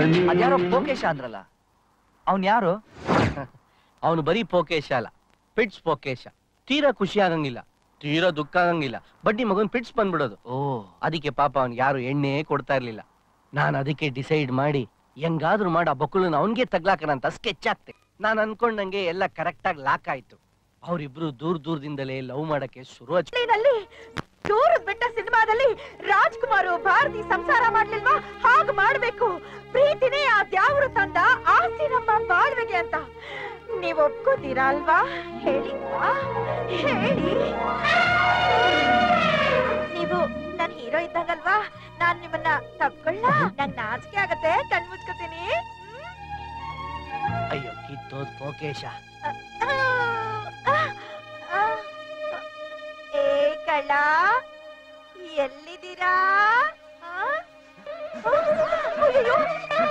ಅದ್ಯಾರೋ ಪೋಕೇಶ ಅಂದ್ರಲ್ಲ ಅವನ್ ಯಾರು ಅವನು ಬರೀ ಪೋಕೇಶ ಅಲ್ಲ ಪಿಟ್ಸ್ ಪೋಕೇಶ ತೀರಾ ಖುಷಿ ಆಗಂಗಿಲ್ಲ ತೀರಾ ದುಃಖ ಆಗಂಗಿಲ್ಲ ಬಡ್ಡಿ ಮಗನ್ ಪಿಟ್ಸ್ ಬಂದ್ಬಿಡೋದು ಓ ಅದಕ್ಕೆ ಪಾಪ ಅವ್ನ್ ಯಾರು ಎಣ್ಣೆ ಕೊಡ್ತಾ ಇರ್ಲಿಲ್ಲ ನಾನು ಅದಕ್ಕೆ ಡಿಸೈಡ್ ಮಾಡಿ ಹೆಂಗಾದ್ರೂ ಮಾಡಿ ಆ ಬಕ್ಕುಳನ್ನ ಅವನ್ಗೆ ತಗ್ಲಾಕನ ಅಂತ ಸ್ಕೆಚ್ ಆಗ್ತೆ ನಾನು ಅನ್ಕೊಂಡಂಗೆ ಎಲ್ಲ ಕರೆಕ್ಟ್ ಆಗಿ ಲಾಕ್ ಆಯ್ತು ಅವ್ರಿಬ್ರು ದೂರ ದೂರದಿಂದಲೇ ಲವ್ ಮಾಡಕ್ಕೆ ಶುರು ಹಚ್ಚ ನಲ್ಲಿ ದೂರದ ಬೆಟ್ಟ ಸಿನಿಮಾದಲ್ಲಿ ರಾಜ್ಕುಮಾರ್ ಭಾರತಿ ಸಂಸಾರ ಮಾಡ್ಲಿಲ್ವಾ ಹಾಗೆ ಮಾಡ್ಬೇಕು ಪ್ರೀತಿನೇ ಆ ದ್ಯಾವ್ರು ತಂದ ಆಸ್ತಿ ನಮ್ಮ ಬಾಳ್ವೆಗೆ ಅಂತ ನೀವ್ ಒಪ್ಕೋತೀರಾ ಅಲ್ವಾ ಹೇಳಿ ಆ, ಹೇಳಿ ನೀವು ನನ್ ಹೀರೋ ಇದ್ದಂಗಲ್ವಾ ನಾನ್ ನಿಮ್ಮನ್ನ ತಪ್ಕೊಳ್ಳ ನಂಗ್ ನಾಚಿಕೆ ಆಗತ್ತೆ ಕಣ್ ಮುಚ್ಕೋತೀನಿ ಅಯ್ಯೋ ಕಿತ್ತೋದ್ ಪೋಕೇಶ ಏ ಕಳ್ಳ ಎಲ್ಲಿದ್ದೀರಾ ಆ? ಅಯ್ಯಯ್ಯೋ.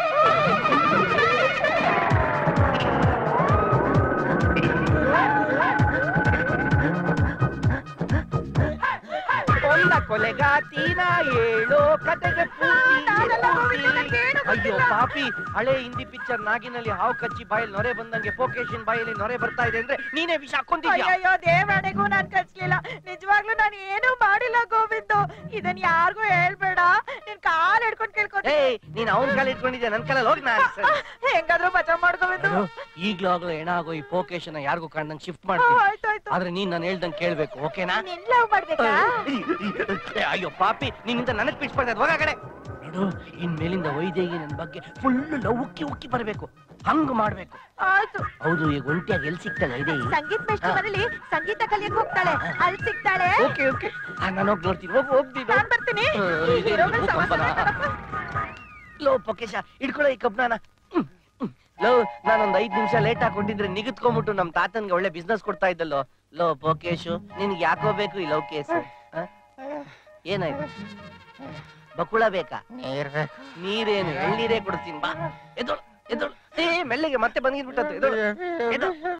ಕೊಂದ ಕೊಲೆಗಾತಿನ ಹೇಳೋ ಕತೆಗೆ ಪೂರ್ತಿ ನಾನೆಲ್ಲ ಹೋಗಿದ್ದೆ, ನಂಗೇನು ಅಯ್ಯೋ ಗೊತ್ತಿಲ್ಲ. ಪಾಪಿ ಹಳೆ ಹಿಂದಿ ಪಿಕ್ಚರ್ ನಾಗಿನಲ್ಲಿ ಹಾವು ಕಚ್ಚಿ ಬಾಯಲ್ಲಿ ನೊರೆ ಬಂದಂಗೆ ಪೋಕೇಶನ್ ಬಾಯಲ್ಲಿ ನೊರೆ ಬರ್ತಾ ಇದೆ ಅಂದ್ರೆ ನೀನೇ ವಿಷ ಹಾಕೊಂಡಿದ್ಯಾ ಅಯ್ಯಯ್ಯೋ ದೇವರಣೆಗೂ ನಾನ್ ಕಚ್ಲಿಲ್ಲ ನಿಜವಾಗ್ಲೂ ನಾನು ಏನೂ ಮಾಡಿಲ್ಲ ಗೋವಿಂದು ಇದನ್ ಯಾರಿಗೂ ಹೇಳ್ಬೇಡ ನಿನ್ ಕಾಲ್ ಹಿಡ್ಕೊಂಡ್ ಕೇಳ್ಕೊತೀನಿ ಏಯ್ ನೀನ್ ಅವನ್ ಕಾಲ ಇಟ್ಕೊಂಡಿದ್ಯಾ ನನ್ ಕಾಲಲ್ಲಿ ಹೋಗ್ ನಾನು ಹೆಂಗಾದ್ರೂ ಬಚಾವ್ ಮಾಡ್ಕೋಬೇಕು ಈಗ್ಲೂ ಆಗ್ಲೂ ಹೆಣ ಆಗೋ ಈ ಪೋಕೇಶನ ಯಾರಿಗೂ ಕಂಡಂಗ್ ಶಿಫ್ಟ್ ಮಾಡ್ತೀನಿ ಆಯ್ತು ಆಯ್ತು ಆದ್ರೆ ನೀನ್ ನಾನು ಹೇಳ್ದಂಗ್ ಕೇಳ್ಬೇಕು ಓಕೆನಾ ನಿನ್ ಲವ್ ಮಾಡ್ಬೇಕಾ ಏ, ಅಯ್ಯೋ ಪಾಪಿ ನಿನ್ನಿಂದ ನನಗ್ ಪಿಡ್ಸ್ಬಾರ್ದು ಹೋಗ ಕಡೆ ನೋಡು ಇನ್ ಮೇಲಿಂದ ವೈದೇಹಿ ನನ್ ಬಗ್ಗೆ ಫುಲ್ ಲವ್ ಉಕ್ಕಿ ಉಕ್ಕಿ ಬರ್ಬೇಕು ಹಂಗ್ ಮಾಡ್ಬೇಕು ಆಯ್ತು ಹೌದು ಈಗ ಒಂಟಿಯಾಗಿ ಎಲ್ಲಿ ಸಿಗ್ತಾಳೆ ವೈದೇಹಿ ಸಂಗೀತ ಮೇಷ್ಟ್ರ ಮನೇಲಿ ಸಂಗೀತ ಕಲಿಯಕ್ ಹೋಗ್ತಾಳೆ ಅಲ್ಲಿ ಸಿಗ್ತಾಳೆ ಓಕೆ ಓಕೆ ನಾನು ಹೋಗಿ ನೋಡ್ತೀನಿ ಹೋಗಿ ಹೋಗ್ತೀನಿ ನಾನ್ ಬರ್ತೀನಿ ಆ, ಇದು ಹೀರೋಗಳ ಭೂಕಂಪನ. ಸಮಸ್ಯೆ ಬೇಕಪ್ಪ. ಲೋ ಪೊಕೇಶ ಇಡ್ಕೊಳ್ಳೋ ಈ ಕಬ್ನಾನ ಲೋ ನಾನೊಂದ್ ಐದ್ ನಿಮಿಷ ಲೇಟ್ ಹಾಕೊಂಡಿದ್ರೆ ನಿಗದ್ಕೊಂಡ್ಬಿಟ್ಟು ನಮ್ ತಾತನ್ಗೆ ಒಳ್ಳೆ ಬಿಸ್ನೆಸ್ ಕೊಡ್ತಾ ಇದ್ದಲ್ಲೋ ಲೋ ಪೋಕೇಶು ನಿನ್ಗೆ ಯಾಕೋ ಬೇಕು ಈ ಲವ್ ಕೇಸ್ ಏನಾಯ್ತು ಬಕುಳ ಬೇಕಾ ನೀರೇನು ಎಳ್ನೀರೇ ಕೊಡ್ತೀನಿ ಬಾ ಎದೋಳು ಎದೋಳು ಏ ಮೆಲ್ಲಿಗೆ ಮತ್ತೆ ಬಂದಿದ್ಬಿಟ್ಟದ್ದು ಎದೋಳು ಎದೋಳು